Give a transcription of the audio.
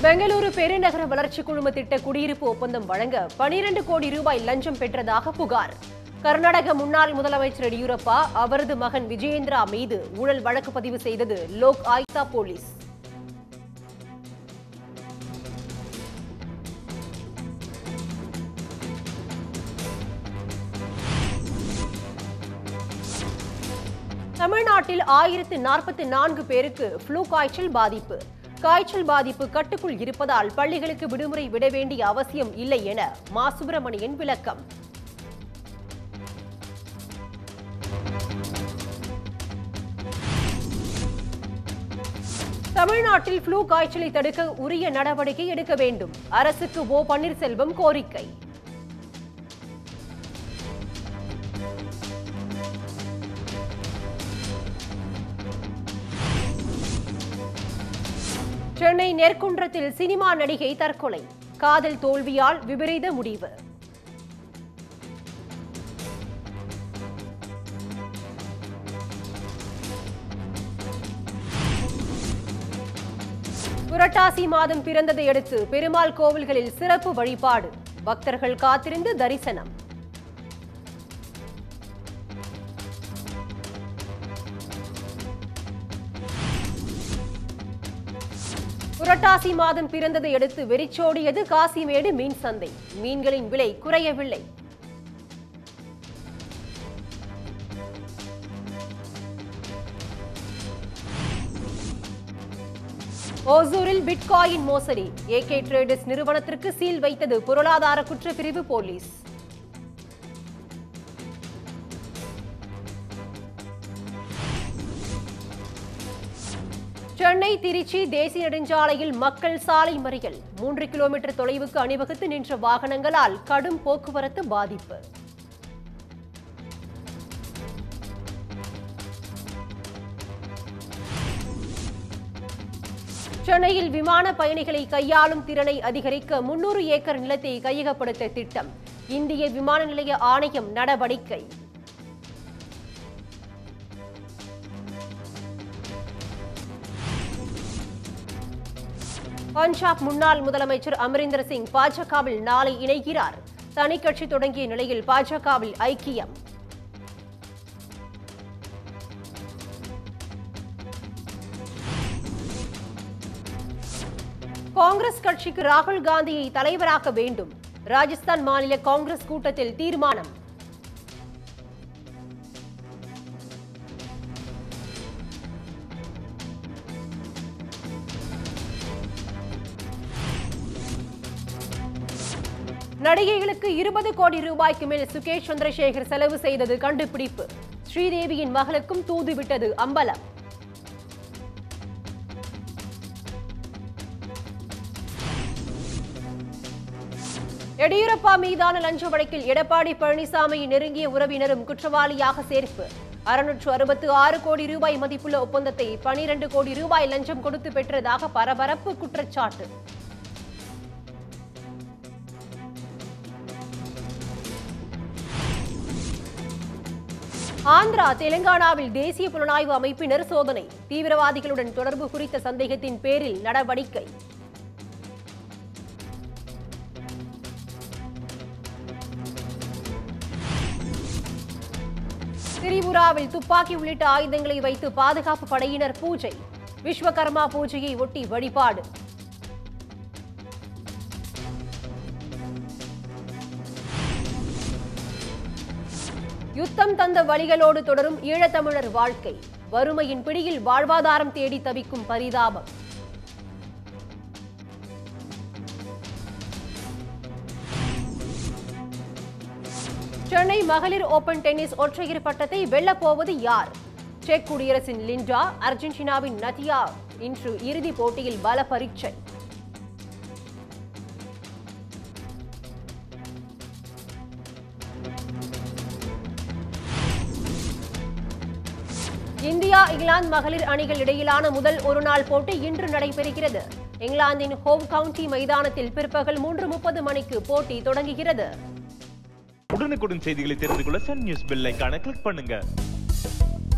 பெங்களூரு பெருநகர வளர்ச்சி குழும திட்ட குடியிருப்பு ஒப்பந்தம் வழங்க பனிரெண்டு கோடி ரூபாய் லஞ்சம் பெற்றதாக புகார் கர்நாடக முன்னாள் முதலமைச்சர் எடியூரப்பா அவரது மகன் விஜயேந்திரா மீது ஊழல் வழக்கு பதிவு செய்தது லோக் ஆயுக்தா போலீஸ் தமிழ்நாட்டில் ஆயிரத்து நாற்பத்தி நான்கு பேருக்கு ஃப்ளூ காய்ச்சல் பாதிப்பு காய்ச்சல் பாதிப்பு கட்டுக்குள் இருப்பதால் பள்ளிகளுக்கு விடுமுறை விட வேண்டிய அவசியம் இல்லை என மா சுப்பிரமணியன் விளக்கம் தமிழ்நாட்டில் ஃப்ளூ காய்ச்சலை தடுக்க உரிய நடவடிக்கை எடுக்க வேண்டும் அரசுக்கு ஓ பன்னீர்செல்வம் கோரிக்கை சென்னை நெற்குன்றத்தில் சினிமா நடிகை தற்கொலை காதல் தோல்வியால் விபரீத முடிவு புரட்டாசி மாதம் பிறந்ததை அடுத்து பெருமாள் கோவில்களில் சிறப்பு வழிபாடு பக்தர்கள் காத்திருந்து தரிசனம் புரட்டாசி மாதம் பிறந்ததை அடுத்து வெறிச்சோடியது காசிமேடு மீன் சந்தை மீன்களின் விலை குறையவில்லை ஓசூரில் பிட்காயின் மோசடி ஏகே ட்ரேடர்ஸ் நிறுவனத்திற்கு சீல் வைத்தது பொருளாதார குற்றப்பிரிவு போலீஸ் சென்னை திருச்சி தேசிய நெடுஞ்சாலையில் மக்கள் சாலை மறியல் மூன்று கிலோமீட்டர் தொலைவுக்கு அணிவகுத்து நின்ற வாகனங்களால் கடும் போக்குவரத்து பாதிப்பு சென்னையில் விமான பயணிகளை கையாளும் திறனை அதிகரிக்க முன்னூறு ஏக்கர் நிலத்தை கையகப்படுத்த திட்டம் இந்திய விமான நிலைய ஆணையம் நடவடிக்கை பஞ்சாப் முன்னாள் முதலமைச்சர் அமரிந்தர் சிங் பாஜகவில் நாளை இணைகிறார் தனி கட்சி தொடங்கிய நிலையில் பாஜகவில் ஐக்கியம் காங்கிரஸ் கட்சிக்கு ராகுல் காந்தியை தலைவராக்க வேண்டும் ராஜஸ்தான் மாநில காங்கிரஸ் கூட்டத்தில் தீர்மானம் நடிகைகளுக்கு இருபது கோடி ரூபாய்க்கு மேல் சுகேஷ் சந்திரசேகர் செலவு செய்தது கண்டுபிடிப்பு ஸ்ரீதேவியின் மகளுக்கும் தூதுவிட்டது அம்பலம் எடியூரப்பா மீதான லஞ்ச வழக்கில் எடப்பாடி பழனிசாமியின் நெருங்கிய உறவினரும் குற்றவாளியாக சேர்ப்பு அறுநூற்று அறுபத்து ஆறு கோடி ரூபாய் மதிப்புள்ள ஒப்பந்தத்தை பனிரெண்டு கோடி ரூபாய் லஞ்சம் கொடுத்து பெற்றதாக பரபரப்பு குற்றச்சாட்டு ஆந்திரா தெலுங்கானாவில் தேசிய புலனாய்வு அமைப்பினர் சோதனை தீவிரவாதிகளுடன் தொடர்பு குறித்த சந்தேகத்தின் பேரில் நடவடிக்கை திரிபுராவில் துப்பாக்கி உள்ளிட்ட ஆயுதங்களை வைத்து பாதுகாப்பு படையினர் பூஜை விஸ்வகர்மா பூஜையை ஒட்டி வழிபாடு யுத்தம் தந்த வழிகளோடு தொடரும் ஈழத்தமிழர் வாழ்க்கை வறுமையின் பிடியில் வாழ்வாதாரம் தேடி தவிக்கும் பரிதாபம் சென்னை மகளிர் ஓபன் டென்னிஸ் ஒற்றையர் பட்டத்தை வெல்லப் போவது யார் செக் குடியரசின் லிண்டா அர்ஜென்டினாவின் நதியா இன்று இறுதிப் போட்டியில் பல பரீட்சை இந்தியா இங்கிலாந்து மகளிர் அணிகள் இடையிலான முதல் ஒருநாள் போட்டி இன்று நடைபெறுகிறது இங்கிலாந்தின் ஹோம் கவுண்டி மைதானத்தில் பிற்பகல் மூன்று முப்பது மணிக்கு போட்டி தொடங்குகிறது உடனுக்குடன் செய்திகளை தெரிந்து கொள்ள சன் நியூஸ் பெல் ஐகானை கிளிக் பண்ணுங்க